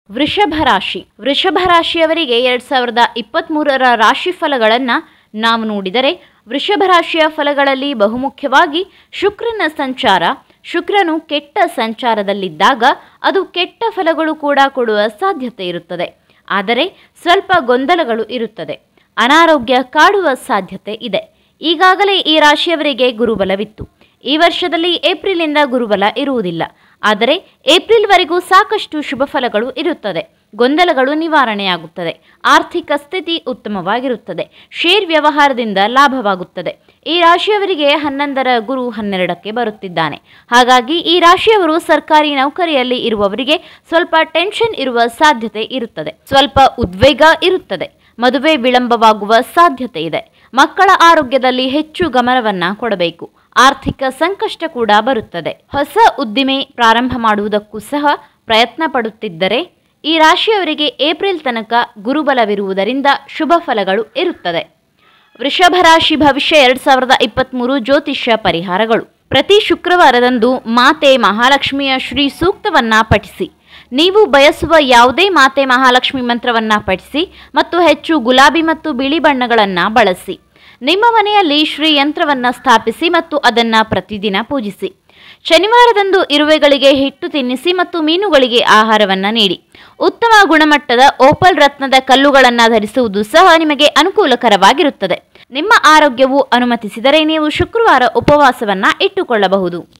ವೃಷಭ ರಾಶಿ ವೃಷಭ ರಾಶಿಯವರಿಗೆ ಎರಡ್ ಸಾವಿರದ ಇಪ್ಪತ್ತ್ಮೂರರ ರಾಶಿ ಫಲಗಳನ್ನು ನಾವು ನೋಡಿದರೆ ವೃಷಭ ರಾಶಿಯ ಫಲಗಳಲ್ಲಿ ಬಹುಮುಖ್ಯವಾಗಿ ಶುಕ್ರನ ಸಂಚಾರ ಶುಕ್ರನು ಕೆಟ್ಟ ಸಂಚಾರದಲ್ಲಿದ್ದಾಗ ಅದು ಕೆಟ್ಟ ಫಲಗಳು ಕೂಡ ಕೊಡುವ ಸಾಧ್ಯತೆ ಇರುತ್ತದೆ ಆದರೆ ಸ್ವಲ್ಪ ಗೊಂದಲಗಳು ಇರುತ್ತದೆ ಅನಾರೋಗ್ಯ ಕಾಡುವ ಸಾಧ್ಯತೆ ಇದೆ ಈಗಾಗಲೇ ಈ ರಾಶಿಯವರಿಗೆ ಗುರುಬಲವಿತ್ತು ಈ ವರ್ಷದಲ್ಲಿ ಏಪ್ರಿಲ್ನಿಂದ ಗುರುಬಲ ಇರುವುದಿಲ್ಲ ಆದರೆ ಏಪ್ರಿಲ್ವರೆಗೂ ಸಾಕಷ್ಟು ಶುಭ ಫಲಗಳು ಇರುತ್ತದೆ ಗೊಂದಲಗಳು ನಿವಾರಣೆಯಾಗುತ್ತದೆ ಆರ್ಥಿಕ ಸ್ಥಿತಿ ಉತ್ತಮವಾಗಿರುತ್ತದೆ ಶೇರ್ ವ್ಯವಹಾರದಿಂದ ಲಾಭವಾಗುತ್ತದೆ ಈ ರಾಶಿಯವರಿಗೆ ಹನ್ನೊಂದರ ಗುರು ಹನ್ನೆರಡಕ್ಕೆ ಬರುತ್ತಿದ್ದಾನೆ ಹಾಗಾಗಿ ಈ ರಾಶಿಯವರು ಸರ್ಕಾರಿ ನೌಕರಿಯಲ್ಲಿ ಇರುವವರಿಗೆ ಸ್ವಲ್ಪ ಟೆನ್ಷನ್ ಇರುವ ಸಾಧ್ಯತೆ ಇರುತ್ತದೆ ಸ್ವಲ್ಪ ಉದ್ವೇಗ ಇರುತ್ತದೆ ಮದುವೆ ವಿಳಂಬವಾಗುವ ಸಾಧ್ಯತೆ ಇದೆ ಮಕ್ಕಳ ಆರೋಗ್ಯದಲ್ಲಿ ಹೆಚ್ಚು ಗಮನವನ್ನ ಕೊಡಬೇಕು ಆರ್ಥಿಕ ಸಂಕಷ್ಟ ಕೂಡ ಬರುತ್ತದೆ ಹೊಸ ಉದ್ದಿಮೆ ಪ್ರಾರಂಭ ಮಾಡುವುದಕ್ಕೂ ಸಹ ಪ್ರಯತ್ನ ಪಡುತ್ತಿದ್ದರೆ ಈ ರಾಶಿಯವರಿಗೆ ಏಪ್ರಿಲ್ ತನಕ ಗುರುಬಲವಿರುವುದರಿಂದ ಶುಭ ಫಲಗಳು ಇರುತ್ತದೆ ವೃಷಭ ರಾಶಿ ಭವಿಷ್ಯ ಎರಡ್ ಸಾವಿರದ ಇಪ್ಪತ್ತ್ಮೂರು ಜ್ಯೋತಿಷ್ಯ ಪರಿಹಾರಗಳು ಪ್ರತಿ ಶುಕ್ರವಾರದಂದು ಮಾತೆ ಮಹಾಲಕ್ಷ್ಮಿಯ ಶ್ರೀ ಸೂಕ್ತವನ್ನ ಪಠಿಸಿ ನೀವು ಬಯಸುವ ಯಾವುದೇ ಮಾತೆ ಮಹಾಲಕ್ಷ್ಮಿ ಮಂತ್ರವನ್ನ ಪಠಿಸಿ ಮತ್ತು ಹೆಚ್ಚು ಗುಲಾಬಿ ಮತ್ತು ಬಿಳಿ ಬಣ್ಣಗಳನ್ನು ಬಳಸಿ ನಿಮ್ಮ ಮನೆಯಲ್ಲಿ ಶ್ರೀ ಯಂತ್ರವನ್ನ ಸ್ಥಾಪಿಸಿ ಮತ್ತು ಅದನ್ನ ಪ್ರತಿದಿನ ಪೂಜಿಸಿ ಶನಿವಾರದಂದು ಇರುವೆಗಳಿಗೆ ಹಿಟ್ಟು ತಿನ್ನಿಸಿ ಮತ್ತು ಮೀನುಗಳಿಗೆ ಆಹಾರವನ್ನ ನೀಡಿ ಉತ್ತಮ ಗುಣಮಟ್ಟದ ಓಪಲ್ ರತ್ನದ ಕಲ್ಲುಗಳನ್ನು ಧರಿಸುವುದು ಸಹ ನಿಮಗೆ ಅನುಕೂಲಕರವಾಗಿರುತ್ತದೆ ನಿಮ್ಮ ಆರೋಗ್ಯವು ಅನುಮತಿಸಿದರೆ ನೀವು ಶುಕ್ರವಾರ ಉಪವಾಸವನ್ನ ಇಟ್ಟುಕೊಳ್ಳಬಹುದು